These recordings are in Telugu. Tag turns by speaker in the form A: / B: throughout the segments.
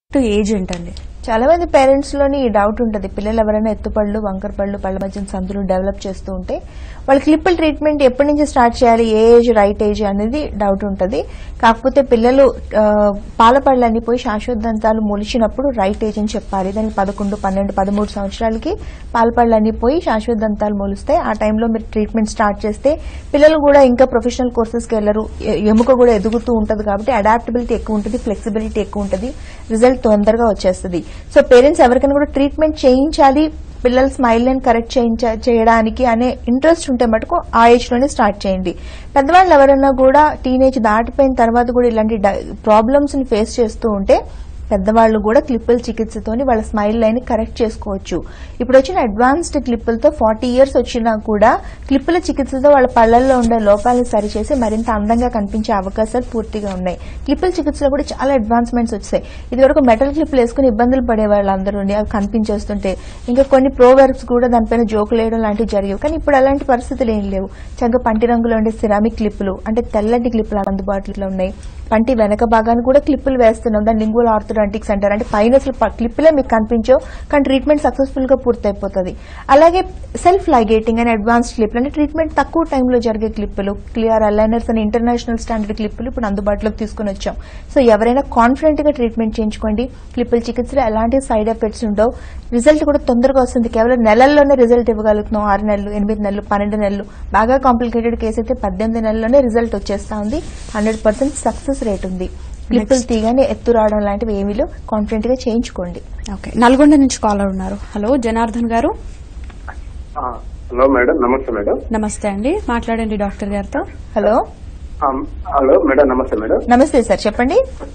A: టు ఏజ్ ఏంటండి
B: చాలా మంది పేరెంట్స్ లోని ఈ డౌట్ ఉంటుంది పిల్లలు ఎవరైనా ఎత్తుపళ్ళు వంకర పళ్ళు పళ్ళ మధ్య సందులు డెవలప్ చేస్తూ ఉంటే వాళ్ళ క్లిప్పుల ట్రీట్మెంట్ ఎప్పటి నుంచి స్టార్ట్ చేయాలి ఏ ఏజ్ రైట్ ఏజ్ అనేది డౌట్ ఉంటుంది కాకపోతే పిల్లలు ఆ, పాల పళ్ళని పోయి శాశ్వతంతాలు మొలిచినప్పుడు రైట్ ఏజ్ అని చెప్పాలి దానికి పదకొండు పన్నెండు పదమూడు సంవత్సరాలకి పాల పళ్ళని పోయి శాశ్వతంతాలు మొలుస్తాయి ఆ టైంలో మీరు ట్రీట్మెంట్ స్టార్ట్ చేస్తే పిల్లలు కూడా ఇంకా ప్రొఫెషనల్ కోర్సెస్కి వెళ్ళరు ఎ- ఎముక కూడా ఎదుగుతూ ఉంటుంది కాబట్టి అడాప్టబిలిటీ ఎక్కువ ఉంటుంది ఫ్లెక్సిబిలిటీ ఎక్కువ ఉంటుంది రిజల్ట్ తొందరగా వచ్చేస్తుంది సో పేరెంట్స్ ఎవరికైనా కూడా ట్రీట్మెంట్ చేయించాలి పిల్లల స్మైల్ లైన్ కరెక్ట్ చేయించ చేయడానికి అనే ఇంట్రెస్ట్ ఉంటే మటుకు ఆ ఏజ్ లోనే స్టార్ట్ చేయండి పెద్దవాళ్ళు ఎవరైనా కూడా టీనేజ్ దాటిపోయిన తర్వాత కూడా ఇలాంటి ప్రాబ్లమ్స్ ని ఫేస్ చేస్తూ ఉంటే పెద్దవాళ్ళు కూడా క్లిప్పుల చికిత్సతోని వాళ్ళ స్మైల్ లైన్ కరెక్ట్ చేసుకోవచ్చు ఇప్పుడు వచ్చిన అడ్వాన్స్డ్ క్లిప్పులతో ఫార్టీ ఇయర్స్ వచ్చినా కూడా క్లిప్పుల చికిత్సతో వాళ్ళ పళ్ళల్లో ఉండే లోపాలను సరిచేసి మరింత అందంగా కనిపించే అవకాశాలు పూర్తిగా ఉన్నాయి క్లిప్పుల చికిత్సలో కూడా చాలా అడ్వాన్స్మెంట్స్ వచ్చాయి ఇదివరకు మెటల్ క్లిప్పులు వేసుకుని ఇబ్బందులు పడే వాళ్ళందరూ అవి కనిపించేస్తుంటే ఇంకా కొన్ని ప్రోవర్బ్స్ కూడా దానిపైన జోకులు వేయడం లాంటివి జరిగేవి కానీ ఇప్పుడు అలాంటి పరిస్థితులు ఏం లేవు చక్కగా పంటి రంగులో ఉండే సిరామిక్ క్లిప్పులు అంటే తెల్లటి క్లిప్పులు అందుబాటులో ఉన్నాయి పంటి వెనక భాగాన్ని కూడా క్లిప్పులు వేస్తున్నాం దాన్ని లింగువల్ ఆర్థోడాంటిక్స్ అంటారు అంటే పైన అసలు ప- క్లిప్పులే మీకు కనిపించవు కానీ ట్రీట్మెంట్ సక్సెస్ఫుల్ గా పూర్తయిపోతుంది అలాగే సెల్ఫ్ లైగేటింగ్ అనే అడ్వాన్స్డ్ క్లిప్పులు అంటే ట్రీట్మెంట్ తక్కువ టైంలో జరిగే క్లిప్పులు క్లియర్ అలైనర్స్ అని ఇంటర్నేషనల్ స్టాండర్డ్ క్లిప్పులు ఇప్పుడు అందుబాటులోకి తీసుకుని వచ్చాం సో ఎవరైనా కాన్ఫిడెంట్ గా ట్రీట్మెంట్ చేయించుకోండి క్లిప్పుల చికిత్సలో ఎలాంటి సైడ్ ఎఫెక్ట్స్ ఉండవు రిజల్ట్ కూడా తొందరగా వస్తుంది కేవలం నెలల్లోనే రిజల్ట్ ఇవ్వగలుగుతున్నాం ఆరు నెలలు ఎనిమిది నెలలు పన్నెండు నెలలు బాగా కాంప్లికేటెడ్ కేసు అయితే పద్దెనిమిది నెలల్లోనే రిజల్ట్ వచ్చేస్తా ఉంది హండ్రెడ్ పర్సెంట్ సక్సెస్ రేట్ ఉంది క్లిప్పులు తీగానే ఎత్తు రావడం లాంటివి ఏమీ కాన్ఫిడెంట్ గా చేయించుకోండి
A: ఓకే నల్గొండ నుంచి కాలర్ ఉన్నారు హలో జనార్దన్ గారు
C: ఆ, హలో మేడం నమస్తే మేడం
A: నమస్తే అండి మాట్లాడండి డాక్టర్ గారితో
B: హలో
C: ఆ, హలో మేడం నమస్తే మేడం
B: నమస్తే సార్ చెప్పండి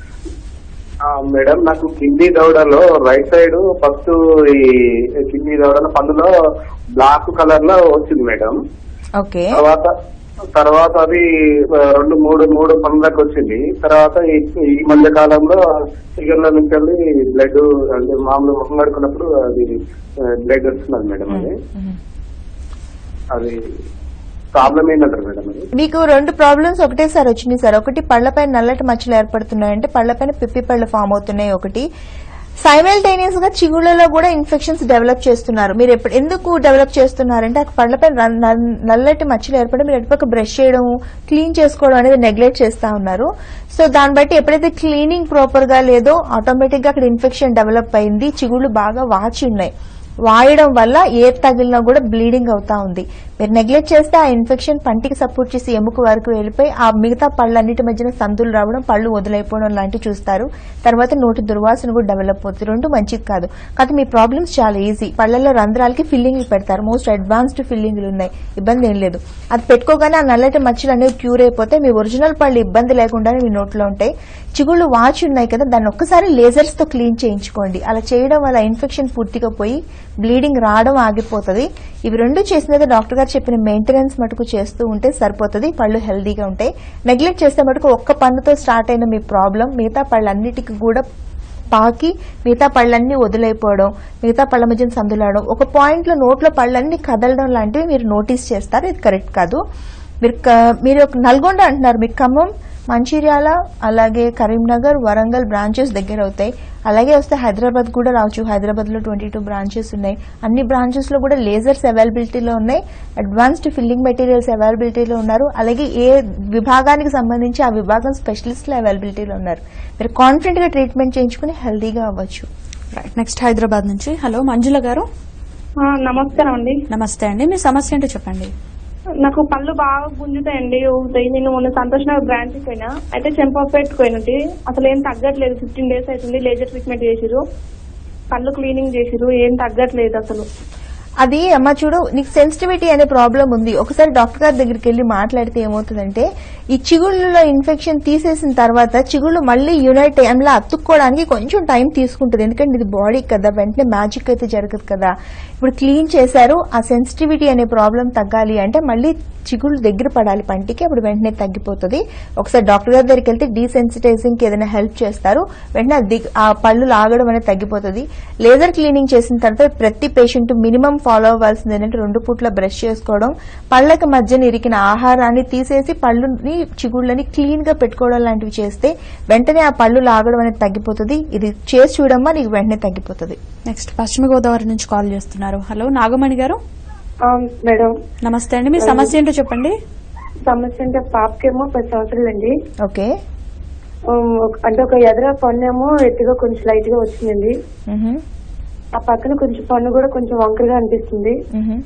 C: ఆ, మేడం నాకు కింది దవడలో రైట్ సైడ్ ఫస్ట్ ఈ కింది దవడలో పన్నులో బ్లాక్ కలర్ లో వచ్చింది మేడం
B: ఓకే
C: తర్వాత తర్వాత అది ఆ, రెండు మూడు మూడు పనులకు వచ్చింది తర్వాత ఈ- ఈ మధ్య కాలంలో ఫిగర్ల నుంచి వెళ్ళి బ్లడ్ అంటే మామూలు ముఖం కడుకున్నప్పుడు అది బ్లడ్ వస్తున్నది మేడం అది అది ప్రాబ్లం ఏంటంటారు మేడం అది
B: మీకు రెండు ప్రాబ్లమ్స్ ఒకటేసారి వచ్చినాయి సార్ ఒకటి పళ్ళపైన నల్లటి మచ్చలు ఏర్పడుతున్నాయంటే పళ్ళపైన పిప్పి పళ్ళు ఫామ్ అవుతున్నాయి ఒకటి సైమల్టేనియస్ గా చిగుళ్ళలో కూడా ఇన్ఫెక్షన్స్ డెవలప్ చేస్తున్నారు మీరు ఎప్పుడు ఎందుకు డెవలప్ చేస్తున్నారంటే ఆ పళ్ళపైన నల్- నల్- నల్లటి మచ్చలు ఏర్పడి మీరు ఎటుపక్క బ్రష్ చేయడం క్లీన్ చేసుకోవడం అనేది నెగ్లెక్ట్ చేస్తా ఉన్నారు సో దాన్ని బట్టి ఎప్పుడైతే క్లీనింగ్ ప్రాపర్ గా లేదో ఆటోమేటిక్ గా అక్కడ ఇన్ఫెక్షన్ డెవలప్ అయింది చిగుళ్ళు బాగా వాచి ఉన్నాయి వాయడం వల్ల ఏ తగిలినా కూడా బ్లీడింగ్ అవుతా ఉంది మీరు నెగ్లెక్ట్ చేస్తే ఆ ఇన్ఫెక్షన్ పంటికి సపోర్ట్ చేసి ఎముక వరకు వెళ్ళిపోయి ఆ మిగతా పళ్ళన్నిటి మధ్యన సందులు రావడం పళ్ళు వదిలైపోవడం లాంటివి చూస్తారు తర్వాత నోటి దుర్వాసన కూడా డెవలప్ అవుతుంది రెండు మంచిది కాదు కాదు మీ ప్రాబ్లమ్స్ చాలా ఈజీ పళ్ళల్లో రంధ్రాలకి ఫిల్లింగ్లు పెడతారు మోస్ట్ అడ్వాన్స్డ్ ఫిల్లింగ్లు ఉన్నాయి ఇబ్బంది ఏం లేదు అది పెట్టుకోగానే ఆ నల్లటి మచ్చలు అనేవి క్యూర్ అయిపోతే మీ ఒరిజినల్ పళ్ళు ఇబ్బంది లేకుండానే మీ నోట్లో ఉంటాయి చిగుళ్ళు వాచి ఉన్నాయి కదా దాన్ని ఒక్కసారి లేజర్స్ తో క్లీన్ చేయించుకోండి అలా చేయడం వల్ల ఇన్ఫెక్షన్ పూర్తిగా పోయి బ్లీడింగ్ రావడం ఆగిపోతుంది ఇవి రెండు చేసినది డాక్టర్ గారు చెప్పిన మెయింటెనెన్స్ మటుకు చేస్తూ ఉంటే సరిపోతుంది పళ్ళు హెల్దీగా ఉంటాయి నెగ్లెక్ట్ చేస్తే మటుకు ఒక్క పన్నుతో స్టార్ట్ అయిన మీ ప్రాబ్లం మిగతా పళ్ళన్నిటికీ కూడా పాకి మిగతా పళ్ళన్నీ వదిలైపోవడం మిగతా పళ్ళ మధ్యన సందులాడడం ఒక పాయింట్ లో నోట్లో పళ్ళన్నీ కదలడం లాంటివి మీరు నోటీస్ చేస్తారు ఇది కరెక్ట్ కాదు మీరు క- మీరు ఒక నల్గొండ అంటున్నారు మీకు ఖమ్మం మంచిర్యాల అలాగే కరీంనగర్ వరంగల్ బ్రాంచెస్ దగ్గర అవుతాయి అలాగే వస్తే హైదరాబాద్ కూడా రావచ్చు హైదరాబాద్ లో ట్వంటీ టూ బ్రాంచెస్ ఉన్నాయి అన్ని బ్రాంచెస్ లో కూడా లేజర్స్ అవైలబిలిటీలో ఉన్నాయి అడ్వాన్స్డ్ ఫిల్లింగ్ మెటీరియల్స్ అవైలబిలిటీలో ఉన్నారు అలాగే ఏ విభాగానికి సంబంధించి ఆ విభాగం స్పెషలిస్టులు అవైలబిలిటీలో ఉన్నారు మీరు కాన్ఫిడెంట్ గా ట్రీట్మెంట్ చేయించుకుని హెల్దీగా అవ్వచ్చు
A: రైట్ నెక్స్ట్ హైదరాబాద్ నుంచి హలో మంజుల గారు
D: ఆ, నమస్కారం అండి
A: నమస్తే అండి మీ సమస్య ఏంటో చెప్పండి
D: నాకు పళ్ళు బాగా గుంజుతాయండి ఊగుతాయి నేను మొన్న సంతోష్ నగర్ బ్రాంచ్ పోయినా అయితే చెంపపేట పోయినట్టు అసలు ఏం తగ్గట్లేదు ఫిఫ్టీన్ డేస్ అవుతుంది లేజర్ ట్రీట్మెంట్ చేసిరు పళ్ళు క్లీనింగ్ చేసిరు ఏం తగ్గట్లేదు అసలు
B: అది అమ్మ చూడు నీకు సెన్సిటివిటీ అనే ప్రాబ్లం ఉంది ఒకసారి డాక్టర్ గారి దగ్గరికి వెళ్ళి మాట్లాడితే ఏమవుతుందంటే ఈ చిగుళ్ళలో ఇన్ఫెక్షన్ తీసేసిన తర్వాత చిగుళ్ళు మళ్ళీ యునైట్ టైంలో అతుక్కోవడానికి కొంచెం టైం తీసుకుంటుంది ఎందుకంటే ఇది బాడీ కదా వెంటనే మ్యాజిక్ అయితే జరగదు కదా ఇప్పుడు క్లీన్ చేశారు ఆ సెన్సిటివిటీ అనే ప్రాబ్లం తగ్గాలి అంటే మళ్ళీ చిగుళ్ళు దగ్గర పడాలి పంటికి అప్పుడు వెంటనే తగ్గిపోతుంది ఒకసారి డాక్టర్ గారి దగ్గరికి వెళ్తే డీసెన్సిటైజింగ్ కి ఏదైనా హెల్ప్ చేస్తారు వెంటనే అది దిగ్- ఆ పళ్ళు లాగడం అనేది తగ్గిపోతుంది లేజర్ క్లీనింగ్ చేసిన తర్వాత ప్రతి పేషెంట్ మినిమం ఫాలో అవ్వాల్సింది ఏంటంటే రెండు పూట్ల బ్రష్ చేసుకోవడం పళ్ళకి మధ్యన ఇరికిన ఆహారాన్ని తీసేసి పళ్ళుని చిగుళ్ళని క్లీన్ గా పెట్టుకోవడం లాంటివి చేస్తే వెంటనే ఆ పళ్ళు లాగడం అనేది తగ్గిపోతుంది ఇది చేసి చూడమ్మా నీకు వెంటనే తగ్గిపోతుంది
A: నెక్స్ట్ పశ్చిమ గోదావరి నుంచి కాల్ చేస్తున్నారు హలో నాగమణి గారు
D: మేడం
A: నమస్తే అండి మీ సమస్య ఏంటో చెప్పండి
D: సమస్య అంటే పాపకేమో పది సంవత్సరాలు అండి
B: ఓకే
D: అంటే ఒక ఎదర పన్ను ఏమో ఎత్తుగా కొంచెం లైట్ గా వచ్చిందండి
B: మ్హూ.
D: ఆ పక్కన కొంచెం పన్ను కూడా కొంచెం వంకరగా అనిపిస్తుంది
B: మ్హూ.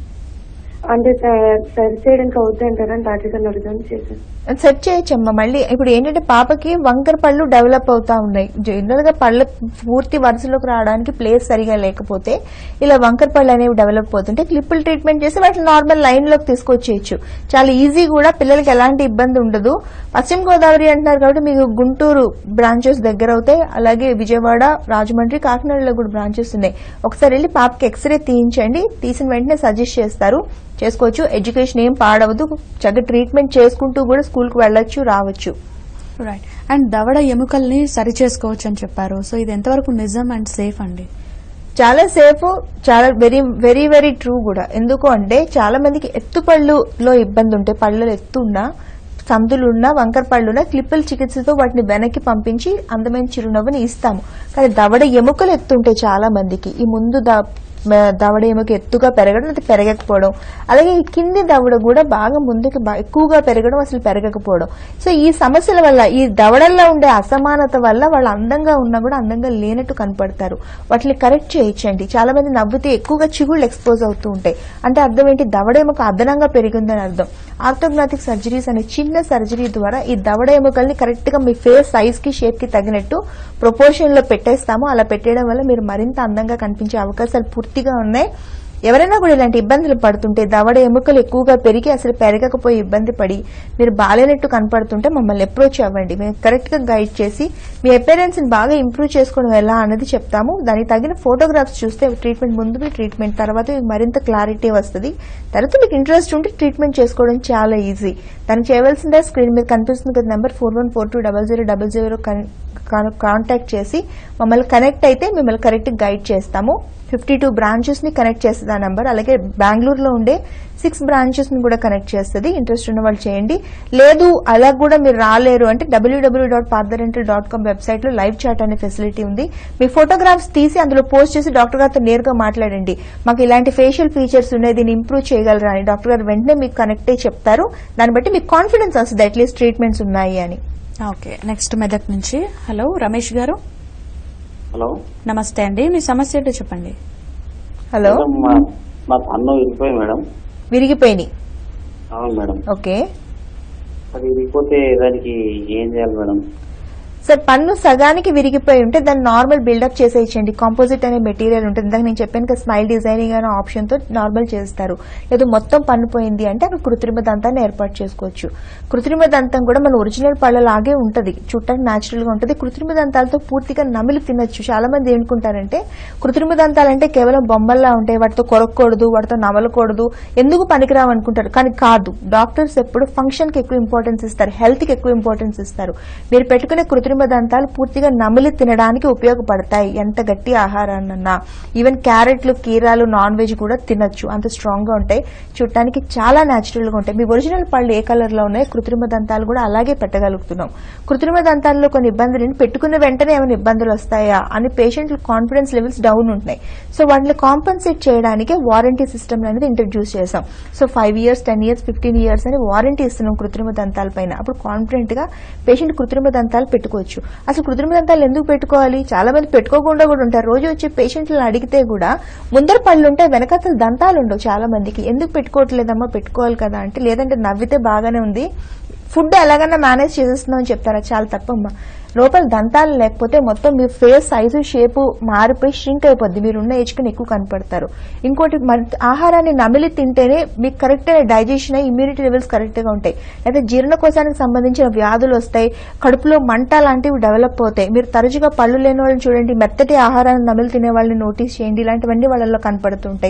D: అంటే స- సరి చేయడానికి అవుతాయంటారా డాక్టర్ గారిని అడుగుదామని చేశాను
B: సెట్ చేయొచ్చమ్మా మళ్ళీ ఇప్పుడు ఏంటంటే పాపకి వంకర పళ్ళు డెవలప్ అవుతా ఉన్నాయి జనరల్ గా పళ్ళ పూర్తి వరుసలోకి రావడానికి ప్లేస్ సరిగా లేకపోతే ఇలా వంకర పళ్ళు అనేవి డెవలప్ అవుతుంటే క్లిప్పులు ట్రీట్మెంట్ చేసి వాటిని నార్మల్ లైన్ లోకి తీసుకొచ్చేయచ్చు చాలా ఈజీ కూడా పిల్లలకి ఎలాంటి ఇబ్బంది ఉండదు పశ్చిమ గోదావరి అంటున్నారు కాబట్టి మీకు గుంటూరు బ్రాంచెస్ దగ్గర అవుతాయి అలాగే విజయవాడ రాజమండ్రి కాకినాడలో కూడా బ్రాంచెస్ ఉన్నాయి ఒకసారి వెళ్ళి పాపకి ఎక్స్రే తీయించండి తీసిన వెంటనే సజెస్ట్ చేస్తారు చేసుకోవచ్చు ఎడ్యుకేషన్ ఏం పాడవదు చక్కగా ట్రీట్మెంట్ చేసుకుంటూ కూడా స్కూల్ కు వెళ్ళొచ్చు రావచ్చు
A: రైట్ అండ్ దవడ ఎముకల్ని సరి చేసుకోవచ్చు అని చెప్పారు సో ఇది ఎంతవరకు నిజం అండ్ సేఫ్ అండి
B: చాలా సేఫ్ చాలా వెరీ వెరీ వెరీ ట్రూ కూడా ఎందుకు అంటే చాలా మందికి ఎత్తుపళ్ళులో ఇబ్బంది ఉంటే పళ్ళలో ఎత్తు ఉన్నా సందులున్నా వంకర పళ్ళున్నా క్లిప్పుల చికిత్సతో వాటిని వెనక్కి పంపించి అందమైన చిరునవ్వుని ఇస్తాము కానీ దవడ ఎముకలు ఎత్తుంటాయి చాలా మందికి ఈ ముందు ద- మ- దవడ ఎముక ఎత్తుగా పెరగడం అది పెరగకపోవడం అలాగే ఈ కింది దవడ కూడా బాగా ముందుకు బా- ఎక్కువగా పెరగడం అసలు పెరగకపోవడం సో ఈ సమస్యల వల్ల ఈ దవడల్లో ఉండే అసమానత వల్ల వాళ్ళు అందంగా ఉన్నా కూడా అందంగా లేనట్టు కనపడతారు వాటిని కరెక్ట్ చేయించండి చాలా మంది నవ్వుతే ఎక్కువగా చిగుళ్ళు ఎక్స్పోజ్ అవుతూ ఉంటాయి అంటే అర్థం ఏంటి దవడ ఎముక అదనంగా పెరిగిందని అర్థం ఆర్థోగ్నాటిక్ సర్జరీస్ అనే చిన్న సర్జరీ ద్వారా ఈ దవడ ఎముకల్ని కరెక్ట్ గా మీ ఫేస్ సైజ్ కి షేప్ కి తగినట్టు ప్రొపోర్షన్ లో పెట్టేస్తాము అలా పెట్టేయడం వల్ల మీరు మరింత అందంగా కనిపించే అవకాశాలు పూర్తిగా ఉన్నాయి ఎవరైనా కూడా ఇలాంటి ఇబ్బందులు పడుతుంటే దవడ ఎముకలు ఎక్కువగా పెరిగి అసలు పెరగకపోయి ఇబ్బంది పడి మీరు బాలేనట్టు కనపడుతుంటే మమ్మల్ని అప్రోచ్ అవ్వండి మేము కరెక్ట్ గా గైడ్ చేసి మీ అపేరెన్స్ ని బాగా ఇంప్రూవ్ చేసుకోవడం ఎలా అన్నది చెప్తాము దానికి తగిన ఫోటోగ్రాఫ్స్ చూస్తే ట్రీట్మెంట్ ముందు మీ ట్రీట్మెంట్ తర్వాత మీకు మరింత క్లారిటీ వస్తుంది తర్వాత మీకు ఇంట్రెస్ట్ ఉంటే ట్రీట్మెంట్ చేసుకోవడం చాలా ఈజీ దానికి చేయవలసిందే స్క్రీన్ మీద కనిపిస్తుంది కదా number four one four two double zero double zero contact చేసి మమ్మల్ని కనెక్ట్ అయితే మిమ్మల్ని కరెక్ట్ గైడ్ చేస్తాము ఫిఫ్టీ టూ బ్రాంచెస్ ని కనెక్ట్ చేస్తుంది ఆ నెంబర్ అలాగే బెంగళూరులో ఉండే సిక్స్ బ్రాంచెస్ ని కూడా కనెక్ట్ చేస్తుంది ఇంట్రెస్ట్ ఉన్న వాళ్ళు చేయండి లేదు అలా కూడా మీరు రాలేరు అంటే WWW dot Partha dental dot com website లో లైవ్ చాట్ అనే ఫెసిలిటీ ఉంది మీ ఫోటోగ్రాఫ్స్ తీసి అందులో పోస్ట్ చేసి డాక్టర్ గారితో నేరుగా మాట్లాడండి మాకు ఇలాంటి ఫేషియల్ ఫీచర్స్ ఉన్నాయి దీన్ని ఇంప్రూవ్ చేయగలరా అని డాక్టర్ గారు వెంటనే మీకు కనెక్ట్ అయ్యి చెప్తారు దాన్ని బట్టి మీకు కాన్ఫిడెన్స్ వస్తుంది అట్లీస్ట్ ట్రీట్మెంట్స్ ఉన్నాయి అని
A: ఓకే నెక్స్ట్ మెదక్ నుంచి హలో రమేష్ గారు
C: హలో
A: నమస్తే అండి మీ సమస్య ఏంటో చెప్పండి
B: హలో
C: మేడం, మా మా పన్ను ఇరిగిపోయింది మేడం
B: విరిగిపోయినాయి
C: అవును మేడం
B: ఓకే
C: అది ఇరిగిపోతే దానికి ఏం చేయాలి మేడం
B: సార్ పన్ను సగానికి విరిగిపోయి ఉంటే దాన్ని నార్మల్ బిల్డప్ చేసేయచ్చండి కాంపోజిట్ అనే మెటీరియల్ ఉంటుంది ఇందాక నేను చెప్పాను కదా స్మైల్ డిజైనింగ్ అనే ఆప్షన్ తో నార్మల్ చేస్తారు లేదు మొత్తం పన్ను పోయింది అంటే అక్కడ కృత్రిమ దంతాన్ని ఏర్పాటు చేసుకోవచ్చు కృత్రిమ దంతం కూడా మన ఒరిజినల్ పళ్ళలాగే ఉంటది చూడటానికి న్యాచురల్ గా ఉంటది కృత్రిమ దంతాలతో పూర్తిగా నమిలి తినొచ్చు చాలా మంది ఏమనుకుంటారంటే కృత్రిమ దంతాలంటే కేవలం బొమ్మల్లా ఉంటాయి వాటితో కొరకూడదు వాటితో నమలకూడదు ఎందుకు పనికిరావు అనుకుంటారు కానీ కాదు డాక్టర్స్ ఎప్పుడు ఫంక్షన్ కి ఎక్కువ ఇంపార్టెన్స్ ఇస్తారు హెల్త్ కి ఎక్కువ ఇంపార్టెన్స్ ఇస్తారు మీరు పెట్టుకునే కృత్రిమ దంతాలు పూర్తిగా నమిలి తినడానికి ఉపయోగపడతాయి ఎంత గట్టి ఆహారాన్నన్నా ఈవెన్ క్యారెట్లు కీరాలు నాన్ వెజ్ కూడా తినొచ్చు అంత స్ట్రాంగ్ గా ఉంటాయి చూడటానికి చాలా న్యాచురల్ గా ఉంటాయి మీ ఒరిజినల్ పళ్ళు ఏ కలర్ లో ఉన్నాయి కృత్రిమ దంతాలు కూడా అలాగే పెట్టగలుగుతున్నాం కృత్రిమ దంతాల్లో కొన్ని ఇబ్బందులు పెట్టుకున్న వెంటనే ఏమైనా ఇబ్బందులు వస్తాయా అని పేషెంట్ల కాన్ఫిడెన్స్ లెవెల్స్ డౌన్ ఉంటున్నాయి సో వాటిని కాంపన్సేట్ చేయడానికి వారంటీ సిస్టమ్ అనేది ఇంట్రడ్యూస్ చేసాం so five years ten years fifteen years అని వారంటీ ఇస్తున్నాం కృత్రిమ దంతాల పైన అప్పుడు కాన్ఫిడెంట్ గా పేషెంట్ కృత్రిమ దంతాలు పెట్టుకోవచ్చు అసలు కృత్రిమ దంతాలు ఎందుకు పెట్టుకోవాలి చాలా మంది పెట్టుకోకుండా కూడా ఉంటారు రోజు వచ్చే పేషెంట్లను అడిగితే కూడా ముందర పళ్ళు ఉంటాయి వెనకాతల దంతాలు ఉండవు చాలా మందికి ఎందుకు పెట్టుకోవట్లేదమ్మా పెట్టుకోవాలి కదా అంటే లేదంటే నవ్వితే బాగానే ఉంది ఫుడ్ ఎలాగైనా మేనేజ్ చేసేస్తున్నాం అని చెప్తారా చాలా తప్పమ్మా లోపల దంతాలు లేకపోతే మొత్తం మీ ఫేస్ సైజు షేపు మారిపోయి షింక్ అయిపోద్ది మీరున్న ఏజ్ కన్నా ఎక్కువ కనపడతారు ఇంకోటి మన ఆహారాన్ని నమిలి తింటేనే మీకు కరెక్ట్ అయిన డైజెషన్ అయ్యి ఇమ్యూనిటీ లెవెల్స్ కరెక్ట్ గా ఉంటాయి అయితే జీర్ణకోశానికి సంబంధించిన వ్యాధులు వస్తాయి కడుపులో మంట లాంటివి డెవలప్ అవుతాయి మీరు తరచుగా పళ్ళు లేని వాళ్ళని చూడండి మెత్తటి ఆహారాన్ని నమిలి తినే వాళ్ళని నోటీస్ చేయండి ఇలాంటివన్నీ వాళ్ళలో కనపడుతుంటాయి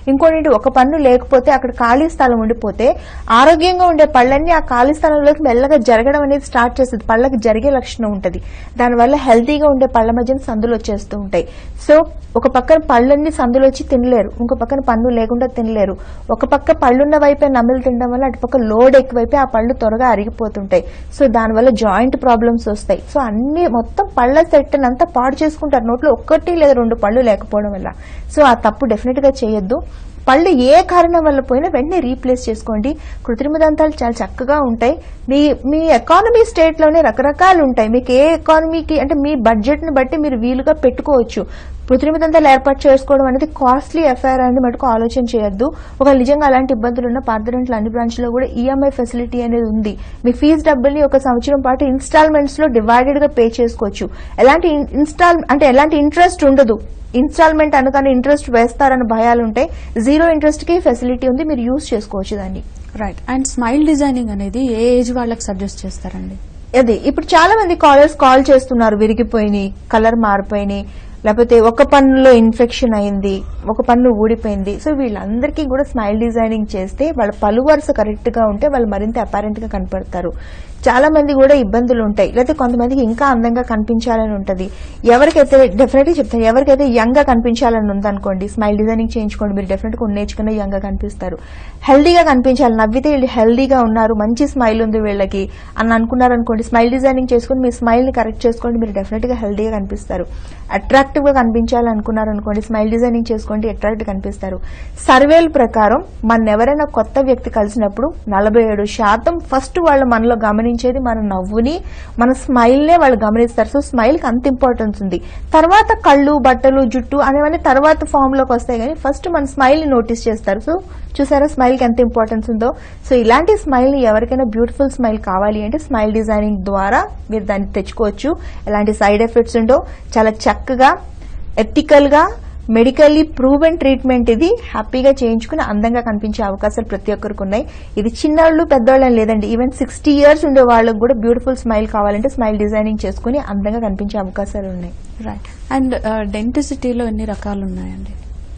B: ఇంకోటి ఏంటి, ఒక పన్ను లేకపోతే అక్కడ ఖాళీ స్థలం ఉండిపోతే ఆరోగ్యంగా ఉండే పళ్ళన్నీ ఆ ఖాళీ స్థలంలోకి మెల్లగా జరగడం అనేది స్టార్ట్ చేస్తుంది పళ్ళకి జరిగే లక్షణం ఉంటుంది దానివల్ల హెల్తీగా ఉండే పళ్ళ మధ్యన సందులు వచ్చేస్తూ ఉంటాయి సో ఒక పక్కన పళ్ళన్నీ సందులు వచ్చి తినలేరు ఇంకో పక్కన పన్ను లేకుండా తినలేరు ఒక పక్క పళ్ళున్న వైపే నమిలి తినడం వల్ల అటు పక్క లోడ్ ఎక్కువైపోయి ఆ పళ్ళు త్వరగా అరిగిపోతుంటాయి సో దానివల్ల జాయింట్ ప్రాబ్లమ్స్ వస్తాయి సో అన్ని మొత్తం పళ్ళ సెట్ అంతా పాడు చేసుకుంటారు నోట్లో ఒక్కటి లేదా రెండు పళ్ళు లేకపోవడం వల్ల సో ఆ తప్పు డెఫినెట్ గా చేయొద్దు పళ్ళు ఏ కారణం వల్ల పోయినా వెంటనే రీప్లేస్ చేసుకోండి కృత్రిమ దంతాలు చాలా చక్కగా ఉంటాయి మీ మీ ఎకానమీ స్టేట్ లోనే రకరకాలు ఉంటాయి మీకు ఏ ఎకానమీకి అంటే మీ బడ్జెట్ ని బట్టి మీరు వీలుగా పెట్టుకోవచ్చు కృత్రిమ దంతాలు ఏర్పాటు చేసుకోవడం అనేది కాస్ట్లీ ఎఫ్ఐఆర్ అని మటుకు ఆలోచన చేయొద్దు ఒక నిజంగా అలాంటి ఇబ్బందులు ఉన్న పార్థరెంట్ల అన్ని బ్రాంచ్లో కూడా ఈఎంఐ ఫెసిలిటీ అనేది ఉంది మీ ఫీజు డబ్బుల్ని ఒక సంవత్సరం పాటు ఇన్స్టాల్మెంట్స్ లో డివైడెడ్ గా పే చేసుకోవచ్చు ఎలాంటి ఇన్స్టాల్ అంటే ఎలాంటి ఇంట్రెస్ట్ ఉండదు ఇన్స్టాల్మెంట్ అనగానే ఇంట్రెస్ట్ వేస్తారన్న భయాలు ఉంటాయి జీరో ఇంట్రెస్ట్ కి ఫెసిలిటీ ఉంది మీరు యూజ్ చేసుకోవచ్చు దాన్ని
A: రైట్ అండ్ స్మైల్ డిజైనింగ్ అనేది ఏ ఏజ్ వాళ్ళకి సజెస్ట్ చేస్తారండి
B: అది ఇప్పుడు చాలా మంది కాలర్స్ కాల్ చేస్తున్నారు విరిగిపోయినాయి కలర్ మారిపోయినాయి లేకపోతే ఒక పన్నులో ఇన్ఫెక్షన్ అయింది ఒక పన్ను ఊడిపోయింది సో వీళ్ళందరికీ కూడా స్మైల్ డిజైనింగ్ చేస్తే వాళ్ళ పలు వరుస కరెక్ట్ గా ఉంటే వాళ్ళు మరింత అపారెంట్ గా కనపడతారు చాలా మంది కూడా ఇబ్బందులు ఉంటాయి లేకపోతే కొంతమందికి ఇంకా అందంగా కనిపించాలని ఉంటది ఎవరికైతే డెఫినెట్ గా చెప్తాను ఎవరికైతే యంగ్ గా కనిపించాలని ఉందనుకోండి స్మైల్ డిజైనింగ్ చేయించుకోండి మీరు డెఫినెట్ గా నేర్చుకున్న యంగ్ గా కనిపిస్తారు హెల్దీగా కనిపించాలి నవ్వితే వీళ్ళు హెల్దీగా ఉన్నారు మంచి స్మైల్ ఉంది వీళ్ళకి అని అనుకున్నారు అనుకోండి స్మైల్ డిజైనింగ్ చేసుకుని మీ స్మైల్ ని కరెక్ట్ చేసుకోండి మీరు డెఫినెట్ గా హెల్దీగా కనిపిస్తారు అట్రాక్టివ్ గా కనిపించాలి అనుకున్నారు అనుకోండి స్మైల్ డిజైనింగ్ చేసుకోండి అట్రాక్ట్ కనిపిస్తారు సర్వేల ప్రకారం మన ఎవరైనా కొత్త వ్యక్తి కలిసినప్పుడు నలభై ఏడు శాతం ఫస్ట్ వాళ్ళు మనలో గమనించేది మన నవ్వుని మన స్మైల్ నే వాళ్ళు గమనిస్తారు సో స్మైల్ కి అంత ఇంపార్టెన్స్ ఉంది తర్వాత కళ్ళు బట్టలు జుట్టు అనేవన్నీ తర్వాత ఫామ్ లోకి వస్తాయి కానీ ఫస్ట్ మన స్మైల్ ని నోటీస్ చేస్తారు సో చూసారా స్మైల్ కి ఎంత ఇంపార్టెన్స్ ఉందో సో ఇలాంటి స్మైల్ ని ఎవరికైనా బ్యూటిఫుల్ స్మైల్ కావాలి అంటే స్మైల్ డిజైనింగ్ ద్వారా మీరు దాన్ని తెచ్చుకోవచ్చు ఎలాంటి సైడ్ ఎఫెక్ట్స్ ఉండో చాలా చక్కగా ఎథికల్ గా మెడికల్లీ ప్రూవెన్ ట్రీట్మెంట్ ఇది హ్యాపీగా చేయించుకుని అందంగా కనిపించే అవకాశాలు ప్రతి ఒక్కరికి ఉన్నాయి ఇది చిన్నవాళ్ళు పెద్దవాళ్ళు అని లేదండి ఈవెన్ సిక్స్టీ ఇయర్స్ ఉండే వాళ్ళకి కూడా బ్యూటిఫుల్ స్మైల్ కావాలంటే స్మైల్ డిజైనింగ్ చేసుకుని అందంగా కనిపించే అవకాశాలు ఉన్నాయి
A: రైట్ అండ్ డెంటిసిటీలో ఎన్ని రకాలు ఉన్నాయండి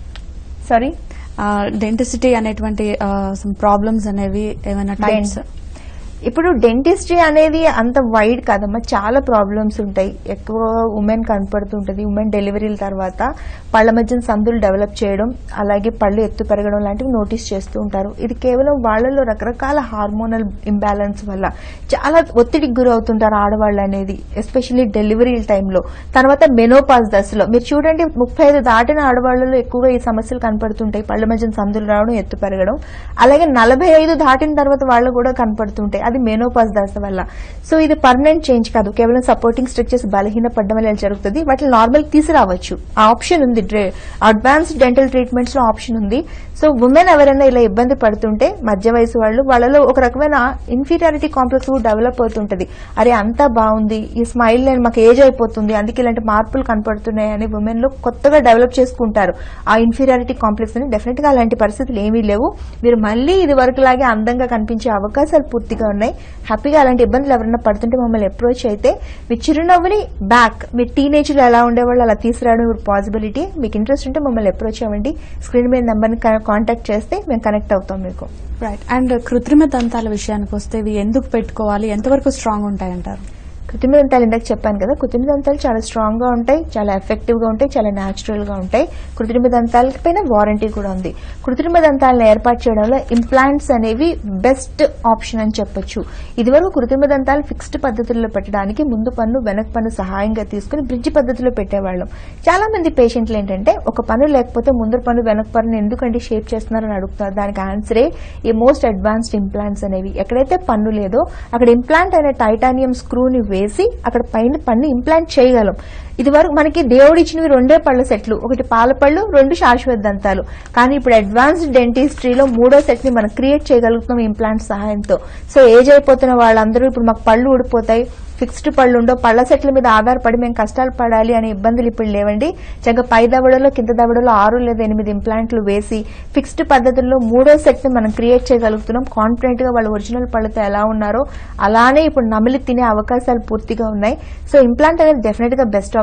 B: సారీ
A: డెంటిసిటీ అనేటువంటి ప్రాబ్లమ్స్ అనేవి ఏమైనా టైప్స్
B: ఇప్పుడు డెంటిస్ట్రీ అనేది అంత వైడ్ కాదమ్మా చాలా ప్రాబ్లమ్స్ ఉంటాయి ఎక్కువ ఉమెన్ కనపడుతుంటది ఉమెన్ డెలివరీల తర్వాత పళ్ళ మధ్యన సందులు డెవలప్ చేయడం అలాగే పళ్ళు ఎత్తు పెరగడం లాంటివి నోటీస్ చేస్తూ ఉంటారు ఇది కేవలం వాళ్ళలో రకరకాల హార్మోనల్ ఇంబ్యాలెన్స్ వల్ల చాలా ఒత్తిడికి గురవుతుంటారు ఆడవాళ్ళు అనేది ఎస్పెషల్లీ డెలివరీ టైంలో తర్వాత మెనోపాజ్ దశలో మీరు చూడండి ముప్పై ఐదు దాటిన ఆడవాళ్ళలో ఎక్కువగా ఈ సమస్యలు కనపడుతుంటాయి పళ్ళ మధ్యన సందులు రావడం ఎత్తు పెరగడం అలాగే నలభై ఐదు దాటిన తర్వాత వాళ్ళు కూడా కనపడుతుంటాయి అది మెనోపాజ్ దశ వల్ల సో ఇది పర్మనెంట్ చేంజ్ కాదు కేవలం సపోర్టింగ్ స్ట్రక్చర్స్ బలహీన పడడం వల్ల జరుగుతుంది వాటిని నార్మల్ తీసుకురావచ్చు ఆ ఆప్షన్ ఉంది అడ్వాన్స్డ్ డెంటల్ ట్రీట్మెంట్స్ లో ఆప్షన్ ఉంది సో ఉమెన్ ఎవరైనా ఇలా ఇబ్బంది పడుతుంటే మధ్య వయసు వాళ్ళు వాళ్ళలో ఒక రకమైన ఇన్ఫీరియారిటీ కాంప్లెక్స్ డెవలప్ అవుతుంటది అరే అంతా బాగుంది ఈ స్మైల్ నేను మాకు ఏజ్ అయిపోతుంది అందుకే ఇలాంటి మార్పులు కనపడుతున్నాయి అని ఉమెన్ లో కొత్తగా డెవలప్ చేసుకుంటారు ఆ ఇన్ఫీరియారిటీ కాంప్లెక్స్ అని డెఫినెట్ గా అలాంటి పరిస్థితులు ఏమీ లేవు మీరు మళ్ళీ ఇది వరకు లాగే అందంగా కనిపించే అవకాశాలు పూర్తిగా ఉన్నాయి హ్యాపీగా అలాంటి ఇబ్బందులు ఎవరైనా పడుతుంటే మమ్మల్ని అప్రోచ్ అయితే మీ చిరునవ్వుని బ్యాక్ మీ టీనేజ్ లో ఎలా ఉండేవాళ్ళు అలా తీసుకురావడం పాసిబిలిటీ మీకు ఇంట్రెస్ట్ ఉంటే మమ్మల్ని అప్రోచ్ అవ్వండి స్క్రీన్ మీద నెంబర్ని కాంటాక్ట్ చేస్తే మేము కనెక్ట్ అవుతాం మీకు
A: రైట్ అండ్ కృత్రిమ దంతాల విషయానికి వస్తే ఇవి ఎందుకు పెట్టుకోవాలి ఎంతవరకు స్ట్రాంగ్ ఉంటాయంటారు
B: కృత్రిమ దంతాలు ఇందాక చెప్పాను కదా కృత్రిమ దంతాలు చాలా స్ట్రాంగ్ గా ఉంటాయి చాలా ఎఫెక్టివ్ గా ఉంటాయి చాలా న్యాచురల్ గా ఉంటాయి కృత్రిమ దంతాల పైన వారంటీ కూడా ఉంది కృత్రిమ దంతాలను ఏర్పాటు చేయడంలో ఇంప్లాంట్స్ అనేవి బెస్ట్ ఆప్షన్ అని చెప్పొచ్చు ఇదివరకు కృత్రిమ దంతాలు ఫిక్స్డ్ పద్ధతుల్లో పెట్టడానికి ముందు పన్ను వెనక పన్ను సహాయంగా తీసుకుని బ్రిడ్జ్ పద్ధతిలో పెట్టేవాళ్ళం చాలా మంది పేషెంట్లు ఏంటంటే ఒక పన్ను లేకపోతే ముందర పన్ను వెనక పన్ను ఎందుకంటే షేప్ చేస్తున్నారని అడుగుతారు దానికి ఆన్సరే ఈ మోస్ట్ అడ్వాన్స్డ్ ఇంప్లాంట్స్ అనేవి ఎక్కడైతే పన్ను లేదో అక్కడ ఇంప్లాంట్ అనే టైటానియం స్క్రూని వేసి అక్కడ పైన పన్ను ఇంప్లాంట్ చేయగలం ఇది వరకు మనకి దేవుడు ఇచ్చినవి రెండే పళ్ళ సెట్లు ఒకటి పాల పళ్ళు రెండు శాశ్వత దంతాలు కానీ ఇప్పుడు అడ్వాన్స్డ్ డెంటిస్ట్రీలో మూడో సెట్ ని మనం క్రియేట్ చేయగలుగుతున్నాం ఇంప్లాంట్ సహాయంతో సో ఏజ్ అయిపోతున్న వాళ్ళందరూ ఇప్పుడు మాకు పళ్ళు ఊడిపోతాయి ఫిక్స్డ్ పళ్ళు ఉండో పళ్ళ సెట్ల మీద ఆధారపడి మేము కష్టాలు పడాలి అనే ఇబ్బందులు ఇప్పుడు లేవండి చక్కగా పై దవడలో కింద దవడలో ఆరు లేదా ఎనిమిది ఇంప్లాంట్లు వేసి ఫిక్స్డ్ పద్ధతుల్లో మూడో సెట్ ని మనం క్రియేట్ చేయగలుగుతున్నాం కాన్ఫిడెంట్ గా వాళ్ళు ఒరిజినల్ పళ్ళతో ఎలా ఉన్నారో అలానే ఇప్పుడు నమిలి తినే అవకాశాలు పూర్తిగా ఉన్నాయి సో ఇంప్లాంట్ అనేది డెఫినెట్ గా బెస్ట్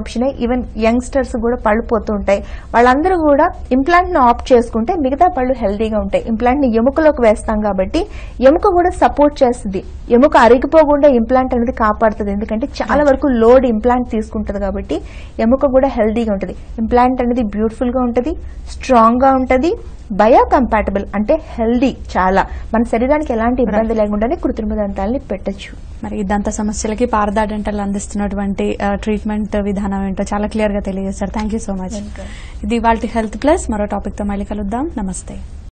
B: ఆప్షనే ఈవెన్ యంగ్స్టర్స్ కూడా పళ్ళు పోతూ ఉంటాయి వాళ్ళందరూ కూడా ఇంప్లాంట్ ను ఆప్ట్ చేసుకుంటే మిగతా పళ్ళు హెల్తీగా ఉంటాయి ఇంప్లాంట్ ని ఎముకలోకి వేస్తాం కాబట్టి ఎముక కూడా సపోర్ట్ చేస్తుంది ఎముక అరిగిపోకుండా ఇంప్లాంట్ అనేది కాపాడుతుంది ఎందుకంటే చాలా వరకు లోడ్ ఇంప్లాంట్ తీసుకుంటది కాబట్టి ఎముక కూడా హెల్తీగా ఉంటుంది ఇంప్లాంట్ అనేది బ్యూటిఫుల్ గా ఉంటుంది స్ట్రాంగ్ గా ఉంటుంది బయో కంపాటబుల్ అంటే హెల్దీ చాలా మన శరీరానికి ఎలాంటి ఇబ్బంది లేకుండానే కృత్రిమ దంతాలని పెట్టొచ్చు
A: మరి ఈ దంత సమస్యలకి పారదా డెంటల్ అందిస్తున్నటువంటి ఆ, ట్రీట్మెంట్ విధానం ఏంటో చాలా క్లియర్ గా తెలియజేశారు థ్యాంక్ యూ సో మచ్ ఇది వాళ్ళ హెల్త్ ప్లస్ మరో టాపిక్ తో మళ్ళీ కలుద్దాం నమస్తే